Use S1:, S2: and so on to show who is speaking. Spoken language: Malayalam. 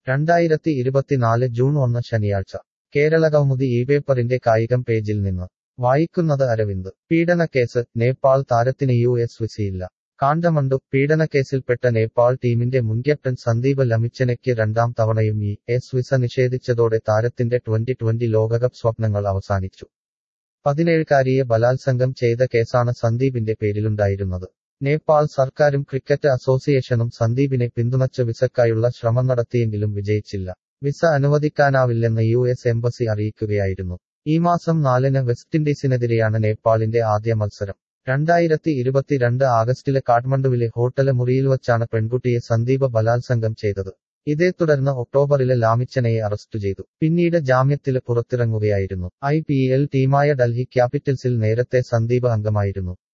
S1: രണ്ടായിരത്തി ഇരുപത്തിനാല് ജൂൺ ഒന്ന് ശനിയാഴ്ച കേരളകൗമുദി ഈ പേപ്പറിന്റെ കായികം പേജിൽ നിന്ന് വായിക്കുന്നത് അരവിന്ദ് പീഡനക്കേസ് നേപ്പാൾ താരത്തിന് യു എസ് വിസയില്ല കാണ്ടമണ്ടു പീഡനക്കേസിൽപ്പെട്ട നേപ്പാൾ ടീമിന്റെ മുൻ ക്യാപ്റ്റൻ സന്ദീപ് ലമിച്ചനയ്ക്ക് രണ്ടാം തവണയും ഇ എസ് വിസ നിഷേധിച്ചതോടെ താരത്തിന്റെ ട്വന്റി ട്വന്റി ലോകകപ്പ് സ്വപ്നങ്ങൾ അവസാനിച്ചു പതിനേഴുകാരിയെ ബലാത്സംഗം ചെയ്ത കേസാണ് സന്ദീപിന്റെ പേരിലുണ്ടായിരുന്നത് നേപ്പാൾ സർക്കാരും ക്രിക്കറ്റ് അസോസിയേഷനും സന്ദീപിനെ പിന്തുണച്ച് വിസക്കായുള്ള ശ്രമം നടത്തിയെങ്കിലും വിജയിച്ചില്ല വിസ അനുവദിക്കാനാവില്ലെന്ന് യു എസ് എംബസി അറിയിക്കുകയായിരുന്നു ഈ മാസം നാലിന് വെസ്റ്റ് ഇൻഡീസിനെതിരെയാണ് നേപ്പാളിന്റെ ആദ്യ മത്സരം രണ്ടായിരത്തി ഇരുപത്തിരണ്ട് ആഗസ്റ്റിലെ കാഠ്മണ്ഡുവിലെ ഹോട്ടല് മുറിയിൽ വച്ചാണ് പെൺകുട്ടിയെ സന്ദീപ് ബലാത്സംഗം ചെയ്തത് ഇതേ തുടർന്ന് ഒക്ടോബറിലെ ലാമിച്ചനയെ അറസ്റ്റ് ചെയ്തു പിന്നീട് ജാമ്യത്തിൽ പുറത്തിറങ്ങുകയായിരുന്നു ഐ പി എൽ ടീമായ ഡൽഹി ക്യാപിറ്റൽസിൽ നേരത്തെ സന്ദീപ് അംഗമായിരുന്നു